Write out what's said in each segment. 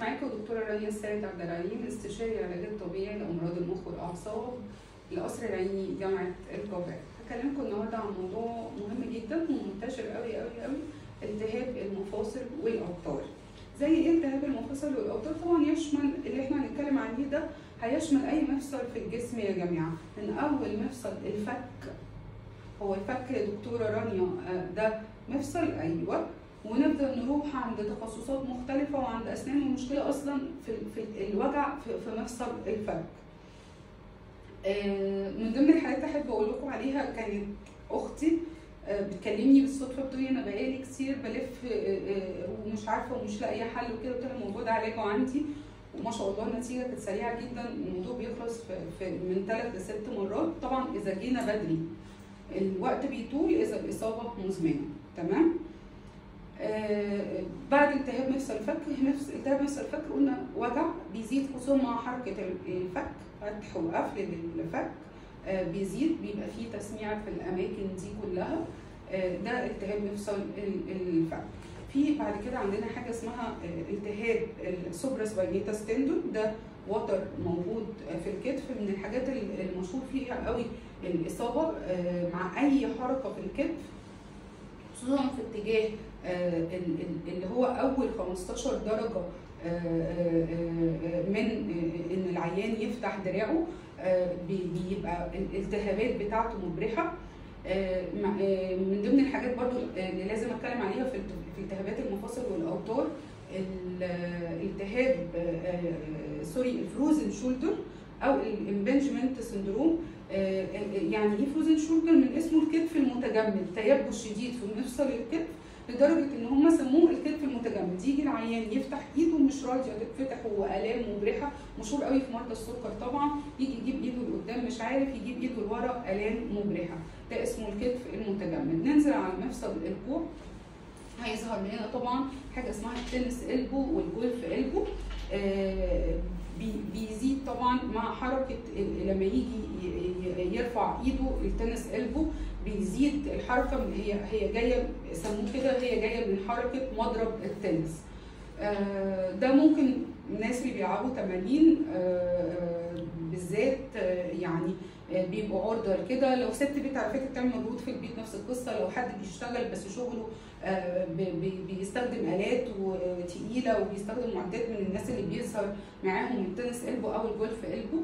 معاكم دكتورة رانيا السيد عبد العليم استشاري العلاج الطبيعي لأمراض المخ والأعصاب القصر العيني جامعة القاهرة هكلمكم النهارده عن موضوع مهم جدا ومنتشر قوي قوي قوي التهاب المفاصل والأوتار زي ايه التهاب المفاصل والأوتار طبعا يشمل اللي احنا هنتكلم عليه ده هيشمل أي مفصل في الجسم يا جماعة من أول مفصل الفك هو الفك يا دكتورة رانيا آه، ده مفصل أيوه ونبدا نروح عند تخصصات مختلفه وعند اسنان المشكله اصلا في, في الوجع في, في مفصل الفك آه، من ضمن الحاجات احب اقول لكم عليها كانت اختي آه، بتكلمني بالصدفه بتقولي انا بقالي كتير بلف آه، آه، ومش عارفه ومش لاقيه حل وكده قلت لها الموضوع ده علاجه عندي وما شاء الله النتيجه كانت سريعه جدا الموضوع بيخلص في, في من ثلاث لست مرات طبعا اذا جينا بدري الوقت بيطول اذا الاصابه مزمنه تمام آه بعد التهاب مفصل الفك نفس التهاب مفصل الفك قلنا وجع بيزيد خصوصا مع حركه الفك فتح وقفل للفك آه بيزيد بيبقى فيه تسميع في الاماكن دي كلها آه ده التهاب مفصل الفك في بعد كده عندنا حاجه اسمها التهاب السوبراس باينيتاس تندون ده وتر موجود في الكتف من الحاجات المشهور فيها قوي الاصابه مع اي حركه في الكتف خصوصا في اتجاه اللي هو اول 15 درجه من ان العيان يفتح دراعه بيبقى الالتهابات بتاعته مبرحه من ضمن الحاجات برضو اللي لازم اتكلم عليها في التهابات المفاصل والاوتار الالتهاب سوري الفروزن شولدر او الامبنجمنت سندروم يعني ايه فروزن شولدر من اسمه الكتف المتجمد تيبس شديد في مفصل الكتف لدرجه ان هم سموه الكتف المتجمد يجي العيان يفتح ايده مش راضيه تتفتح والام مبرحه مشهور قوي في مرضى السكر طبعا يجي يجيب ايده لقدام مش عارف يجيب ايده لورا الام مبرحه ده اسمه الكتف المتجمد ننزل على مفصل الكوع هيظهر لنا طبعا حاجه اسمها التنس البو والجولف البو آه بيزيد طبعا مع حركه لما يجي يرفع ايده التنس البو بيزيد الحركه هي هي جايه سموه كده هي جايه من حركه مضرب التنس آه ده ممكن الناس اللي بيلعبوا تمارين آه بالذات يعني بيبقوا اوردر كده لو ست بيت على فكره بتعمل مجهود في البيت نفس القصه لو حد بيشتغل بس شغله بيستخدم الات تقيله وبيستخدم معدات من الناس اللي بيظهر معاهم التنس البو او الجولف البو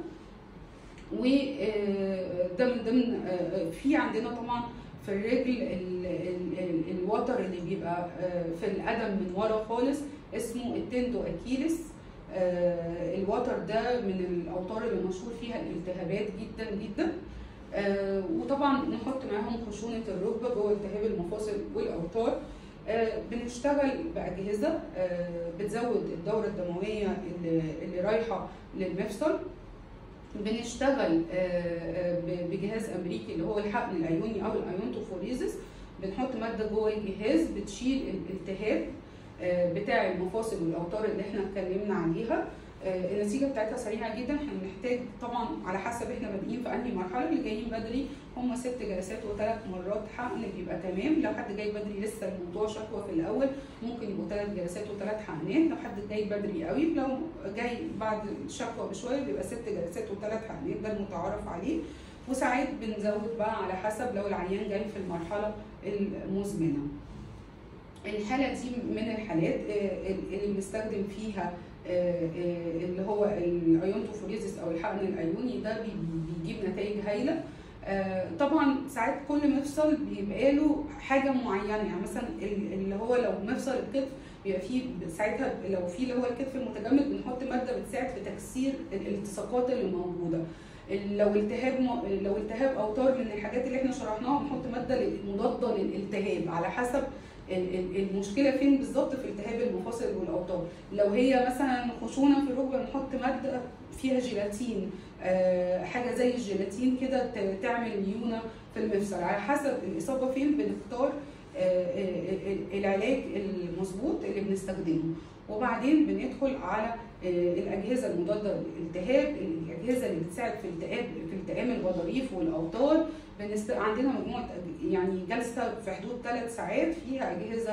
وده من ضمن في عندنا طبعا في الرجل الوتر اللي بيبقى في القدم من ورا خالص اسمه التندو اكيلس آه الوتر ده من الاوتار اللي مشهور فيها الالتهابات جدا جدا آه وطبعا نحط معاهم خشونه الركبه جوه التهاب المفاصل والاوتار آه بنشتغل باجهزه بتزود الدوره الدمويه اللي, اللي رايحه للمفصل بنشتغل بجهاز امريكي اللي هو الحقن العيوني او الايونتوفوريزس بنحط ماده جوه الجهاز بتشيل الالتهاب بتاع المفاصل والاوتار اللي احنا اتكلمنا عليها النتيجه بتاعتها سريعه جدا احنا بنحتاج طبعا على حسب احنا بادئين في انهي مرحله اللي جايين بدري هم ست جلسات وثلاث مرات حقن بيبقى تمام لو حد جاي بدري لسه الموضوع شكوى في الاول ممكن يبقوا ثلاث جلسات وثلاث حقنات لو حد جاي بدري قوي لو جاي بعد الشكوى بشويه بيبقى ست جلسات وثلاث حقنات ده المتعارف عليه وساعات بنزود بقى على حسب لو العيان جاي في المرحله المزمنه الحالة دي من الحالات اللي بنستخدم فيها اللي هو الايونتوفوريزس او الحقن الايوني ده بيجيب نتائج هايله طبعا ساعات كل مفصل بيبقى له حاجه معينه يعني مثلا اللي هو لو مفصل الكتف بيبقى فيه ساعتها لو في اللي هو الكتف المتجمد بنحط ماده بتساعد في تكسير الالتصاقات اللي موجوده لو التهاب لو التهاب اوتار من الحاجات اللي احنا شرحناها بنحط ماده مضاده للالتهاب على حسب المشكله فين بالظبط في التهاب المفاصل والاوتار لو هي مثلا خشونه في الركبه نحط ماده فيها جيلاتين أه حاجه زي الجيلاتين كده تعمل ليونه في المفصل على حسب الاصابه فين بنختار أه العلاج المظبوط اللي بنستخدمه وبعدين بندخل على الاجهزه المضاده للالتهاب الاجهزه اللي بتساعد في التئام في التئام الغضاريف والاوتار بنست... عندنا مجموعه يعني جلسه في حدود ثلاث ساعات فيها اجهزه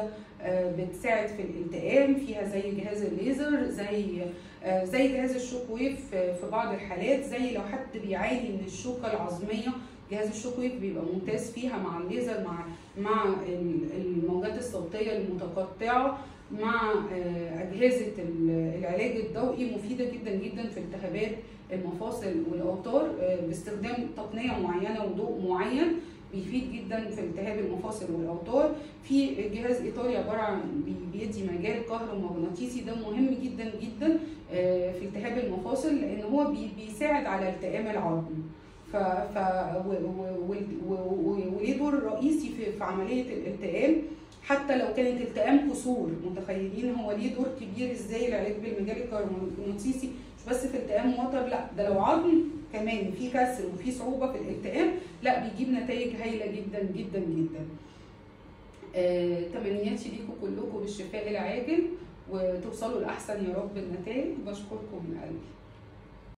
آه، بتساعد في الالتئام فيها زي جهاز الليزر زي آه، زي جهاز الشوك ويف في في بعض الحالات زي لو حد بيعاني من الشوكه العظميه جهاز الشوك ويف بيبقى ممتاز فيها مع الليزر مع مع ال- الموجات الصوتيه المتقطعه مع آه، اجهزه ال- العلاج الضوئي مفيده جدا جدا في التهابات المفاصل والاوتار آه، باستخدام تقنيه معينه وضوء معين بيفيد جدا في التهاب المفاصل والاوتار في جهاز ايطالي عباره عن بي- بيدي مجال كهرومغناطيسي ده مهم جدا جدا آه، في التهاب المفاصل لان هو بي- بيساعد على التئام العظم ف ف و- و- و- و- و- وليه دور رئيسي في, في عمليه الالتئام حتى لو كانت التئام كسور متخيلين هو ليه دور كبير ازاي العلاج بالمجال الكهرومغناطيسي مش بس في التئام وتر لا ده لو عظم كمان في كسر وفي صعوبه في الالتئام لا بيجيب نتائج هايله جدا جدا جدا آه، تمنياتي ليكم كلكم بالشفاء العاجل وتوصلوا لاحسن يا رب النتائج بشكركم من قلبي